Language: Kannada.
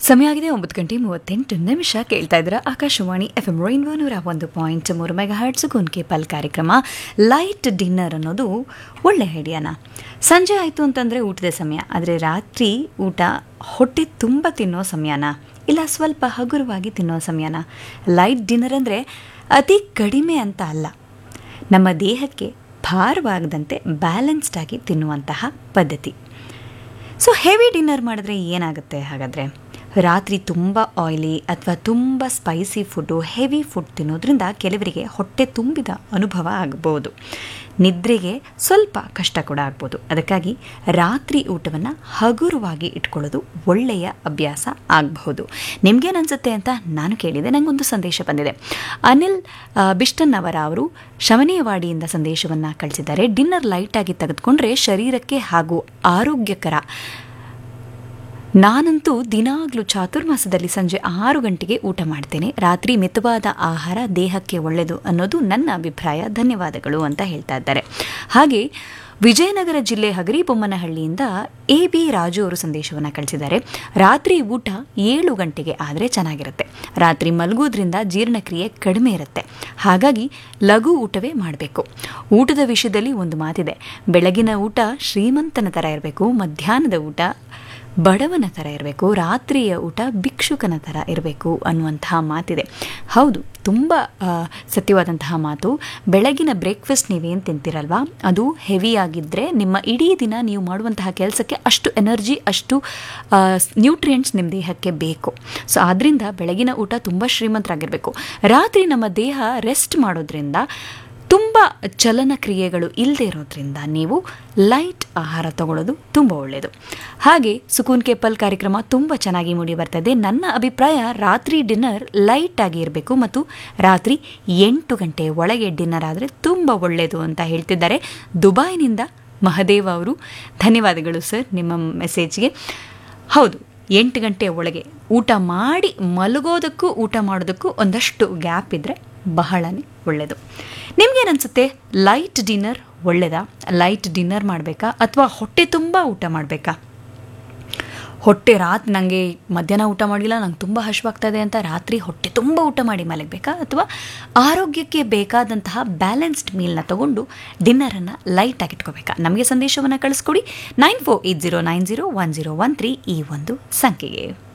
ಸಮಯ ಆಗಿದೆ ಒಂಬತ್ತು ಗಂಟೆ ಮೂವತ್ತೆಂಟು ನಿಮಿಷ ಕೇಳ್ತಾ ಇದ್ರ ಆಕಾಶವಾಣಿ ಎಫ್ ಎಂ ರೈನ್ಬೋ ನೂರ ಒಂದು ಪಾಯಿಂಟ್ ಮೂರು ಮೆಗಾ ಹರ್ಟ್ಸ್ ಗುನ್ಕೆ ಪಲ್ ಕಾರ್ಯಕ್ರಮ ಲೈಟ್ ಡಿನ್ನರ್ ಅನ್ನೋದು ಒಳ್ಳೆ ಐಡಿಯಾನ ಸಂಜೆ ಆಯಿತು ಅಂತಂದರೆ ಊಟದ ಸಮಯ ಆದರೆ ರಾತ್ರಿ ಊಟ ಹೊಟ್ಟೆ ತುಂಬ ತಿನ್ನೋ ಸಮಯನ ಇಲ್ಲ ಸ್ವಲ್ಪ ಹಗುರವಾಗಿ ತಿನ್ನೋ ಸಮಯನ ಲೈಟ್ ಡಿನ್ನರ್ ಅಂದರೆ ಅತಿ ಕಡಿಮೆ ಅಂತ ಅಲ್ಲ ನಮ್ಮ ದೇಹಕ್ಕೆ ಭಾರವಾಗದಂತೆ ಬ್ಯಾಲೆನ್ಸ್ಡ್ ಆಗಿ ತಿನ್ನುವಂತಹ ಪದ್ಧತಿ ಸೊ ಹೆವಿ ಡಿನ್ನರ್ ಮಾಡಿದ್ರೆ ಏನಾಗುತ್ತೆ ಹಾಗಾದರೆ ರಾತ್ರಿ ತುಂಬ ಆಯ್ಲಿ ಅಥವಾ ತುಂಬ ಸ್ಪೈಸಿ ಫುಡ್ಡು ಹೆವಿ ಫುಡ್ ತಿನ್ನೋದ್ರಿಂದ ಕೆಲವರಿಗೆ ಹೊಟ್ಟೆ ತುಂಬಿದ ಅನುಭವ ಆಗ್ಬೋದು ನಿದ್ರೆಗೆ ಸ್ವಲ್ಪ ಕಷ್ಟ ಕೂಡ ಆಗ್ಬೋದು ಅದಕ್ಕಾಗಿ ರಾತ್ರಿ ಊಟವನ್ನು ಹಗುರವಾಗಿ ಇಟ್ಕೊಳ್ಳೋದು ಒಳ್ಳೆಯ ಅಭ್ಯಾಸ ಆಗಬಹುದು ನಿಮ್ಗೇನನ್ಸುತ್ತೆ ಅಂತ ನಾನು ಕೇಳಿದೆ ನನಗೊಂದು ಸಂದೇಶ ಬಂದಿದೆ ಅನಿಲ್ ಆ, ಬಿಷ್ಟನ್ನವರ ಅವರು ಶಮನೇವಾಡಿಯಿಂದ ಸಂದೇಶವನ್ನು ಕಳಿಸಿದ್ದಾರೆ ಡಿನ್ನರ್ ಲೈಟಾಗಿ ತೆಗೆದುಕೊಂಡ್ರೆ ಶರೀರಕ್ಕೆ ಹಾಗೂ ಆರೋಗ್ಯಕರ ನಾನಂತೂ ದಿನಾಗಲೂ ಚಾತುರ್ಮಾಸದಲ್ಲಿ ಸಂಜೆ ಆರು ಗಂಟೆಗೆ ಊಟ ಮಾಡ್ತೇನೆ ರಾತ್ರಿ ಮಿತವಾದ ಆಹಾರ ದೇಹಕ್ಕೆ ಒಳ್ಳೆಯದು ಅನ್ನೋದು ನನ್ನ ಅಭಿಪ್ರಾಯ ಧನ್ಯವಾದಗಳು ಅಂತ ಹೇಳ್ತಾ ಇದ್ದಾರೆ ಹಾಗೆ ವಿಜಯನಗರ ಜಿಲ್ಲೆ ಹಗರಿಬೊಮ್ಮನಹಳ್ಳಿಯಿಂದ ಎ ಬಿ ರಾಜು ಅವರು ಸಂದೇಶವನ್ನು ಕಳಿಸಿದ್ದಾರೆ ರಾತ್ರಿ ಊಟ ಏಳು ಗಂಟೆಗೆ ಆದರೆ ಚೆನ್ನಾಗಿರುತ್ತೆ ರಾತ್ರಿ ಮಲಗೋದ್ರಿಂದ ಜೀರ್ಣಕ್ರಿಯೆ ಕಡಿಮೆ ಇರುತ್ತೆ ಹಾಗಾಗಿ ಲಘು ಊಟವೇ ಮಾಡಬೇಕು ಊಟದ ವಿಷಯದಲ್ಲಿ ಒಂದು ಮಾತಿದೆ ಬೆಳಗಿನ ಊಟ ಶ್ರೀಮಂತನ ಥರ ಇರಬೇಕು ಮಧ್ಯಾಹ್ನದ ಊಟ ಬಡವನ ಥರ ಇರಬೇಕು ರಾತ್ರಿಯ ಊಟ ಭಿಕ್ಷುಕನ ಥರ ಇರಬೇಕು ಅನ್ನುವಂತಹ ಮಾತಿದೆ ಹೌದು ತುಂಬ ಆ, ಸತ್ಯವಾದಂತಹ ಮಾತು ಬೆಳಗಿನ ಬ್ರೇಕ್ಫಾಸ್ಟ್ ನೀವೇನು ತಿಂತೀರಲ್ವಾ ಅದು ಹೆವಿ ಆಗಿದ್ದರೆ ನಿಮ್ಮ ಇಡೀ ದಿನ ನೀವು ಮಾಡುವಂತಹ ಕೆಲಸಕ್ಕೆ ಅಷ್ಟು ಎನರ್ಜಿ ಅಷ್ಟು ನ್ಯೂಟ್ರಿಯೆಂಟ್ಸ್ ನಿಮ್ಮ ದೇಹಕ್ಕೆ ಬೇಕು ಸೊ ಆದ್ದರಿಂದ ಬೆಳಗಿನ ಊಟ ತುಂಬ ಶ್ರೀಮಂತರಾಗಿರಬೇಕು ರಾತ್ರಿ ನಮ್ಮ ದೇಹ ರೆಸ್ಟ್ ಮಾಡೋದ್ರಿಂದ ತುಂಬ ಚಲನ ಕ್ರಿಯೆಗಳು ಇಲ್ಲದೆ ಇರೋದ್ರಿಂದ ನೀವು ಲೈಟ್ ಆಹಾರ ತಗೊಳ್ಳೋದು ತುಂಬ ಒಳ್ಳೆಯದು ಹಾಗೆ ಸುಕೂನ್ ಕೇಪಲ್ ಕಾರ್ಯಕ್ರಮ ತುಂಬ ಚೆನ್ನಾಗಿ ಮೂಡಿ ಬರ್ತದೆ ನನ್ನ ಅಭಿಪ್ರಾಯ ರಾತ್ರಿ ಡಿನ್ನರ್ ಲೈಟ್ ಆಗಿ ಇರಬೇಕು ಮತ್ತು ರಾತ್ರಿ ಎಂಟು ಗಂಟೆ ಒಳಗೆ ಡಿನ್ನರ್ ಆದರೆ ತುಂಬ ಒಳ್ಳೆಯದು ಅಂತ ಹೇಳ್ತಿದ್ದಾರೆ ದುಬೈನಿಂದ ಮಹದೇವ್ ಅವರು ಧನ್ಯವಾದಗಳು ಸರ್ ನಿಮ್ಮ ಮೆಸೇಜ್ಗೆ ಹೌದು ಎಂಟು ಗಂಟೆ ಒಳಗೆ ಊಟ ಮಾಡಿ ಮಲಗೋದಕ್ಕೂ ಊಟ ಮಾಡೋದಕ್ಕೂ ಒಂದಷ್ಟು ಗ್ಯಾಪ್ ಇದ್ದರೆ ಬಹಳನೇ ಒಳ್ಳೆಯದು ನಿಮ್ಗೇನನ್ಸುತ್ತೆ ಲೈಟ್ ಡಿನ್ನರ್ ಒಳ್ಳೆಯದಾ ಲೈಟ್ ಡಿನ್ನರ್ ಮಾಡಬೇಕಾ ಅಥವಾ ಹೊಟ್ಟೆ ತುಂಬ ಊಟ ಮಾಡಬೇಕಾ ಹೊಟ್ಟೆ ರಾತ್ರಿ ನನಗೆ ಮಧ್ಯಾಹ್ನ ಊಟ ಮಾಡಿಲ್ಲ ನಂಗೆ ತುಂಬ ಹಶ್ವಾಗ್ತಾ ಇದೆ ಅಂತ ರಾತ್ರಿ ಹೊಟ್ಟೆ ತುಂಬ ಊಟ ಮಾಡಿ ಮಲಗಬೇಕಾ ಅಥವಾ ಆರೋಗ್ಯಕ್ಕೆ ಬೇಕಾದಂತಹ ಬ್ಯಾಲೆನ್ಸ್ಡ್ ಮೀಲ್ನ ತಗೊಂಡು ಡಿನ್ನರನ್ನು ಲೈಟಾಗಿ ಇಟ್ಕೋಬೇಕಾ ನಮಗೆ ಸಂದೇಶವನ್ನು ಕಳಿಸ್ಕೊಡಿ nine four eight zero nine zero one zero one three ಈ ಒಂದು ಸಂಖ್ಯೆಗೆ